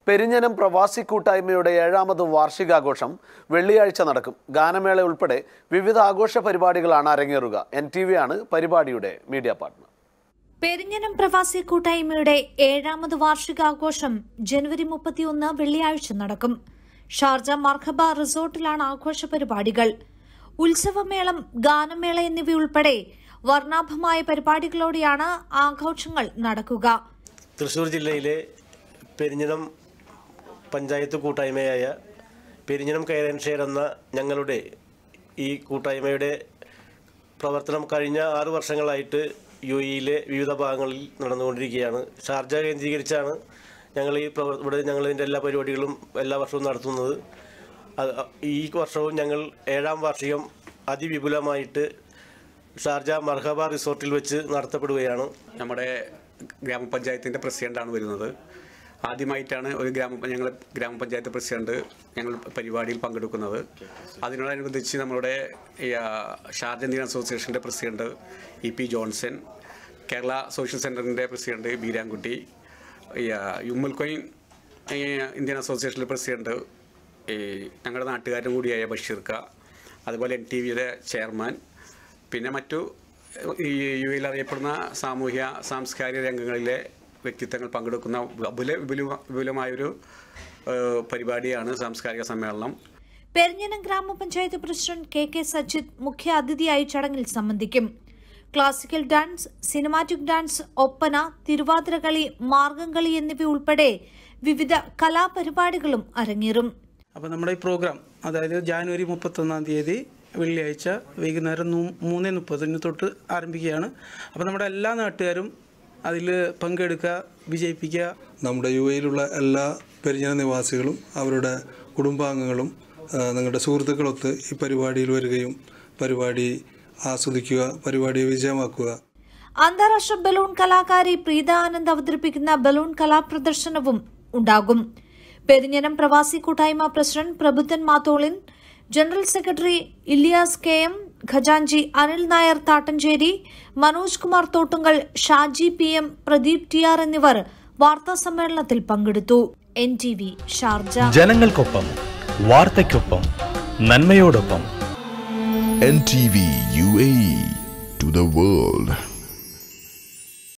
പെരിഞ്ഞനം പ്രവാസി കൂട്ടായ്മയുടെ ഏഴാമത് വാർഷികാഘോഷം വെള്ളിയാഴ്ച നടക്കും ഗാനമേള ഉൾപ്പെടെ വിവിധ ആഘോഷ പരിപാടികളാണ് അരങ്ങേറുക എൻ ടി വി ആണ് പരിപാടിയുടെ മീഡിയ പാർട്ണർ പെരിഞ്ഞനം പ്രവാസി കൂട്ടായ്മയുടെ ഏഴാമത് വാർഷികാഘോഷം ജനുവരി മുപ്പത്തിയൊന്ന് വെള്ളിയാഴ്ച നടക്കും ഷാർജ മർഹബ റിസോർട്ടിലാണ് ആഘോഷ പരിപാടികൾ ഉത്സവമേളം ഗാനമേള എന്നിവയുൾപ്പെടെ വർണ്ണാഭമായ പരിപാടികളോടെയാണ് ആഘോഷങ്ങൾ നടക്കുക തൃശ്ശൂർ ജില്ലയിലെ പെരിഞ്ഞനം പഞ്ചായത്ത് കൂട്ടായ്മയായ പെരിഞ്ഞനം കയറൻഷെയർ എന്ന ഞങ്ങളുടെ ഈ കൂട്ടായ്മയുടെ പ്രവർത്തനം കഴിഞ്ഞ ആറു വർഷങ്ങളായിട്ട് യു എയിലെ വിവിധ ഭാഗങ്ങളിൽ നടന്നുകൊണ്ടിരിക്കുകയാണ് ഷാർജ കേന്ദ്രീകരിച്ചാണ് ഞങ്ങൾ ഈ പ്രവർ ഇവിടെ ഞങ്ങൾ ഇതിൻ്റെ എല്ലാ പരിപാടികളും എല്ലാ വർഷവും നടത്തുന്നത് അത് ഈ വർഷവും ഞങ്ങൾ ഏഴാം വാർഷികം അതിവിപുലമായിട്ട് ഷാർജ മർഹബ റിസോർട്ടിൽ വെച്ച് നടത്തപ്പെടുകയാണ് നമ്മുടെ ഗ്രാമപഞ്ചായത്തിൻ്റെ പ്രസിഡൻ്റാണ് വരുന്നത് ആദ്യമായിട്ടാണ് ഒരു ഗ്രാമ ഞങ്ങൾ ഗ്രാമപഞ്ചായത്ത് പ്രസിഡന്റ് ഞങ്ങൾ പരിപാടിയിൽ പങ്കെടുക്കുന്നത് അതിനോടനുബന്ധിച്ച് നമ്മളുടെ ഈ, ആ, ഷാർജ ഇന്ത്യൻ അസോസിയേഷൻ്റെ president E P Johnson Kerala social സെൻറ്ററിൻ്റെ പ്രസിഡന്റ് ബീരാൻകുട്ടി ഈ, ആ, യുമ്മൽ കൊയിൻ ഈ, ഇന്ത്യൻ അസോസിയേഷനിലെ പ്രസിഡന്റ് ഈ ഞങ്ങളുടെ നാട്ടുകാരൻ കൂടിയായ ബഷീർക്ക അതുപോലെ എൻ ടി വിയുടെ ചെയർമാൻ പിന്നെ മറ്റു ഈ യു എയിൽ അറിയപ്പെടുന്ന സാമൂഹ്യ സാംസ്കാരിക രംഗങ്ങളിലെ വ്യക്തിത്വങ്ങൾ പങ്കെടുക്കുന്ന വിപുല വിപുല വിപുലമായൊരു ഏഹ്, പരിപാടിയാണ് സാംസ്കാരിക സമ്മേളനം പെരിഞ്ഞനം ഗ്രാമപഞ്ചായത്ത് പ്രസിഡന്റ് കെ കെ സജിത് മുഖ്യ അതിഥിയായി ചടങ്ങിൽ സംബന്ധിക്കും classical dance cinematic dance Oppana Thiruvathirakali Margamkali എന്നിവ ഉൾപ്പെടെ വിവിധ കലാപരിപാടികളും അരങ്ങേറും അപ്പോൾ നമ്മുടെ ഈ പ്രോഗ്രാം അതായത് ജാനുവരി മുപ്പത്തൊന്നാം തീയതി വെള്ളിയാഴ്ച വൈകുന്നേരം നൂ- മൂന്ന് മുപ്പതിന് തൊട്ട് ആരംഭിക്കുകയാണ് അപ്പോൾ നമ്മുടെ എല്ലാ നാട്ടുകാരും അതിൽ പങ്കെടുക്കുക വിജയിപ്പിക്കുക നമ്മുടെ യു എയിലുള്ള എല്ലാ പെരിഞ്ഞന നിവാസികളും അവരുടെ കുടുംബാംഗങ്ങളും ആ, നിങ്ങളുടെ സുഹൃത്തുക്കളൊത്ത് ഈ പരിപാടിയിൽ വരികയും പരിപാടി ആസ്വദിക്കുക പരിപാടിയെ വിജയമാക്കുക അന്താരാഷ്ട്ര ബലൂൺ കലാകാരി പ്രീത ആനന്ദ് അവതരിപ്പിക്കുന്ന ബലൂൺ കലാപ്രദർശനവും ഉണ്ടാകും പെരിഞ്ഞനം പ്രവാസി കൂട്ടായ്മ president Prabuddhan Matholin general secretary Ilyas K M ഖജാൻജി Anil Nair Thattancheri Manoj Kumar Thottungal Shaji P M Pradeep T R എന്നിവർ വാർത്താ സമ്മേളനത്തിൽ പങ്കെടുത്തു എൻ ടി വി ഷാർജ ജനങ്ങൾക്കൊപ്പം വാർത്തയ്ക്കൊപ്പം നന്മയോടൊപ്പം NTV UAE to the world.